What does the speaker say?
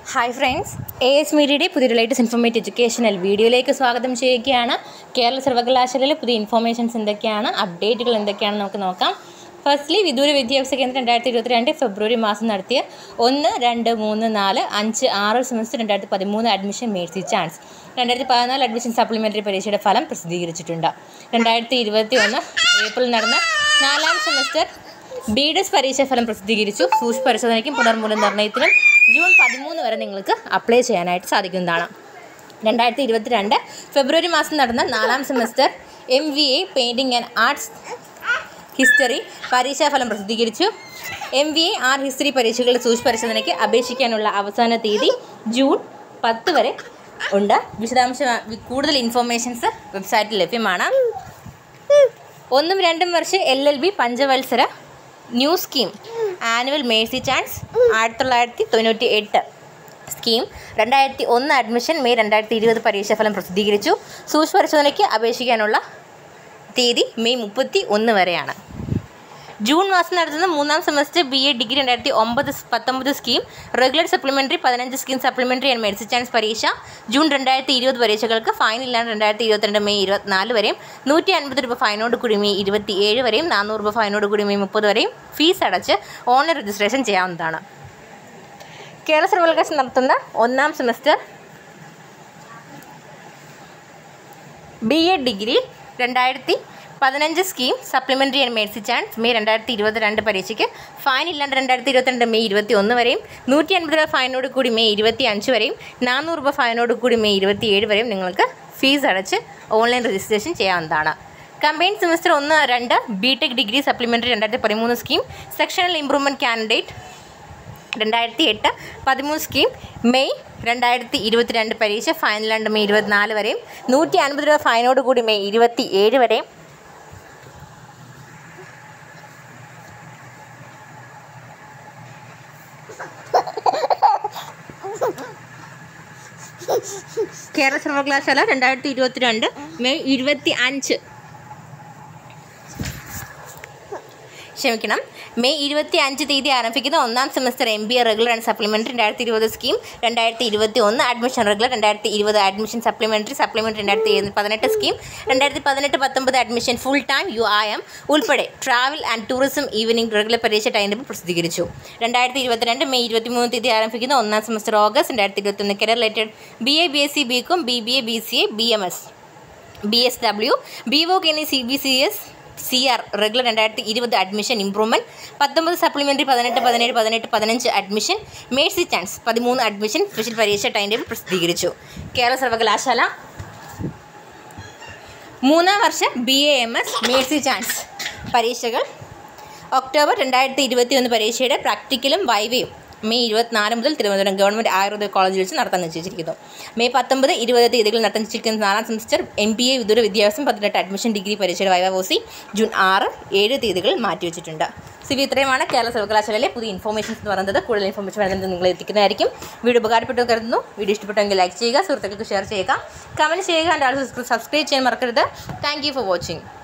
hi friends A S മീഡിയയുടെ പുതിയൊരു latest informative educational വീഡിയോയിലേക്ക് സ്വാഗതം ചെയ്യുകയാണ് കേരള സർവകലാശാലയിലെ പുതിയ ഇൻഫോർമേഷൻസ് എന്തൊക്കെയാണ് അപ്ഡേറ്റുകൾ എന്തൊക്കെയാണെന്ന് നമുക്ക് നോക്കാം ഫസ്റ്റ്ലി വിദൂര വിദ്യാഭ്യാസ കേന്ദ്രം രണ്ടായിരത്തി ഇരുപത്തിരണ്ട് ഫെബ്രുവരി മാസം നടത്തിയ ഒന്ന് രണ്ട് മൂന്ന് നാല് അഞ്ച് ആറ് സെമസ്റ്റർ രണ്ടായിരത്തി പതിമൂന്ന് അഡ്മിഷൻ മേഴ്സി ചാൻസ് രണ്ടായിരത്തി പതിനാല് അഡ്മിഷൻ സപ്ലിമെൻ്ററി പരീക്ഷയുടെ ഫലം പ്രസിദ്ധീകരിച്ചിട്ടുണ്ട് രണ്ടായിരത്തി ഇരുപത്തി ഒന്ന് ഏപ്രിൽ നടന്ന നാലാം സെമസ്റ്റർ ബി ഡെസ് പരീക്ഷാ ഫലം പ്രസിദ്ധീകരിച്ചു സൂക്ഷ്മ പരിശോധനയ്ക്കും പുനർമൂല്യനിർണ്ണയത്തിനും ജൂൺ പതിമൂന്ന് വരെ നിങ്ങൾക്ക് അപ്ലൈ ചെയ്യാനായിട്ട് സാധിക്കുന്നതാണ് രണ്ടായിരത്തി ഇരുപത്തിരണ്ട് ഫെബ്രുവരി മാസം നടന്ന നാലാം semester M V A painting and arts history പരീക്ഷാഫലം പ്രസിദ്ധീകരിച്ചു M V A R history പരീക്ഷകളുടെ സൂക്ഷ്മ പരിശോധനയ്ക്ക് അപേക്ഷിക്കാനുള്ള അവസാന തീയതി ജൂൺ പത്ത് വരെ ഉണ്ട് വിശദാംശ കൂടുതൽ ഇൻഫോർമേഷൻസ് വെബ്സൈറ്റിൽ ലഭ്യമാണ് ഒന്നും രണ്ടും വർഷം എൽ എൽ ബി പഞ്ചവത്സര new scheme annual mercy chance ആയിരത്തി തൊള്ളായിരത്തി തൊണ്ണൂറ്റി എട്ട് സ്കീം രണ്ടായിരത്തി ഒന്ന് അഡ്മിഷൻ മെയ് രണ്ടായിരത്തി ഇരുപത് പരീക്ഷാഫലം പ്രസിദ്ധീകരിച്ചു സൂക്ഷ്മ പരിശോധനയ്ക്ക് അപേക്ഷിക്കാനുള്ള തീയതി മെയ് മുപ്പത്തി ഒന്ന് വരെയാണ് ജൂൺ മാസം നടത്തുന്ന മൂന്നാം സെമസ്റ്റർ ബി എ ഡിഗ്രി രണ്ടായിരത്തി ഒമ്പത് പത്തൊമ്പത് സ്കീം റെഗുലർ സപ്ലിമെൻ്ററി പതിനഞ്ച് scheme supplementary and medicine chance പരീക്ഷ ജൂൺ രണ്ടായിരത്തി ഇരുപത് പരീക്ഷകൾക്ക് ഫൈൻ ഇല്ലാണ്ട് രണ്ടായിരത്തി ഇരുപത്തിരണ്ട് മെയ് ഇരുപത്തിനാല് വരെയും നൂറ്റി അൻപത് രൂപ ഫൈനോട് കൂടി മെയ് ഇരുപത്തി ഏഴ് വരെയും നാനൂറ് രൂപ ഫൈനോട് കൂടി മെയ് മുപ്പത് വരെയും ഫീസ് അടച്ച് ഓൺലൈൻ രജിസ്ട്രേഷൻ ചെയ്യാവുന്നതാണ് കേരള സർവകലാശാല നടത്തുന്ന ഒന്നാം സെമസ്റ്റർ ബി എ ഡിഗ്രി രണ്ടായിരത്തി പതിനഞ്ച് scheme supplementary and mercy chance May രണ്ടായിരത്തി ഇരുപത്തിരണ്ട് പരീക്ഷയ്ക്ക് ഫൈൻ ഇല്ലാണ്ട് രണ്ടായിരത്തി ഇരുപത്തിരണ്ട് മെയ് ഇരുപത്തി ഒന്ന് വരെയും നൂറ്റി അൻപത് രൂപ ഫൈനോട് കൂടി മെയ് ഇരുപത്തി അഞ്ച് വരെയും നാനൂറ് രൂപ ഫൈനോട് കൂടി മെയ് ഇരുപത്തി ഏഴ് വരെയും നിങ്ങൾക്ക് ഫീസ് അടച്ച് ഓൺലൈൻ രജിസ്ട്രേഷൻ ചെയ്യാവുന്നതാണ് കമ്പൈൻ സെമസ്റ്റർ ഒന്ന് രണ്ട് ബി ടെക് ഡിഗ്രി സപ്ലിമെൻ്ററി രണ്ടായിരത്തി പതിമൂന്ന് സ്കീം സെക്ഷണൽ ഇംപ്രൂവ്മെൻറ്റ് കാൻഡിഡേറ്റ് രണ്ടായിരത്തി എട്ട് പതിമൂന്ന് സ്കീം മെയ് രണ്ടായിരത്തി ഇരുപത്തിരണ്ട് പരീക്ഷ ഫൈനലാണ്ട് മെയ് ഇരുപത്തിനാല് വരെയും നൂറ്റി അൻപത് രൂപ ഫൈനോട് കൂടി മെയ് ഇരുപത്തി ഏഴ് വരെയും കേരള സർവകലാശാല രണ്ടായിരത്തി ഇരുപത്തിരണ്ട് മെയ് ഇരുപത്തി അഞ്ച് ക്ഷമിക്കണം മെയ് ഇരുപത്തി അഞ്ച് തീയതി ആരംഭിക്കുന്ന ഒന്നാം semester M B A regular and supplementary രണ്ടായിരത്തി ഇരുപത് സ്കീം രണ്ടായിരത്തി ഇരുപത്തി ഒന്ന് അഡ്മിഷൻ റെഗുലർ രണ്ടായിരത്തി ഇരുപത് അഡ്മിഷൻ സപ്ലിമെൻ്ററി സപ്ലിമെൻ്ററി രണ്ടായിരത്തി പതിനെട്ട് സ്കീം രണ്ടായിരത്തി പതിനെട്ട് പത്തൊമ്പത് admission full time U I M ഉൾപ്പെടെ travel and tourism evening regular പരീക്ഷ ടൈം ടേബിൾ പ്രസിദ്ധീകരിച്ചു രണ്ടായിരത്തി ഇരുപത്തിരണ്ട് മെയ് ഇരുപത്തിമൂന്ന് തീയതി ആരംഭിക്കുന്ന ഒന്നാം സെമസ്റ്റർ ഓഗസ്റ്റ് രണ്ടായിരത്തി ഇരുപത്തൊന്ന് career related B A B S C B com B B A B C A B M S B S W B voc എന്നീ C B C S C R regular രണ്ടായിരത്തി ഇരുപത് admission improvement പത്തൊമ്പത് supplementary പതിനെട്ട് പതിനേഴ് പതിനെട്ട് പതിനഞ്ച് admission mercy chance പതിമൂന്ന് admission special പരീക്ഷ ടൈം ടേബിൾ പ്രസിദ്ധീകരിച്ചു കേരള സർവകലാശാല മൂന്നാം വർഷ B A M S mercy chance പരീക്ഷകൾ ഒക്ടോബർ രണ്ടായിരത്തി ഇരുപത്തി ഒന്ന് പരീക്ഷയുടെ പ്രാക്ടിക്കലും വൈവയും മെയ് ഇരുപത്തിനാല് മുതൽ തിരുവനന്തപുരം ഗവൺമെൻറ് ആയുർവേദ കോളേജിൽ വെച്ച് നടത്താൻ നിശ്ചയിച്ചിരിക്കുന്നു മെയ് പത്തൊമ്പത് ഇരുപത് തീയതികളിൽ നടത്താൻ നിശ്ചയിക്കുന്ന നാലാം സെമസ്റ്റർ എം ബി എ വിദൂര വിദ്യാഭ്യാസം പതിനെട്ട് അഡ്മിഷൻ ഡിഗ്രി പരീക്ഷയുടെ വൈവാവോസി ജൂൺ ആറ് ഏഴ് തീയതികളിൽ മാറ്റിവെച്ചിട്ടുണ്ട് സി വി ഇത്രയുമാണ് കേരള സർവകലാശാലയിലെ പുതിയ ഇൻഫോർമേഷൻസ് എന്ന് പറയുന്നത് കൂടുതൽ ഇൻഫോർമേഷൻ വരുന്നത് നിങ്ങൾ എത്തിക്കുന്നതായിരിക്കും വീഡിയോ ഉപകാരപ്പെട്ടു കരുതുന്നു വീഡിയോ ഇഷ്ടപ്പെട്ടെങ്കിൽ ലൈക്ക് ചെയ്യുക സുഹൃത്തുക്കൾക്ക് ഷെയർ ചെയ്യുക കമൻറ്റ് ചെയ്യുക ആൻഡ് ആൾസോ സബ്സ്ക്രൈബ് ചെയ്യാൻ മറക്കരുത് താങ്ക് യു ഫോർ വാച്ചിങ്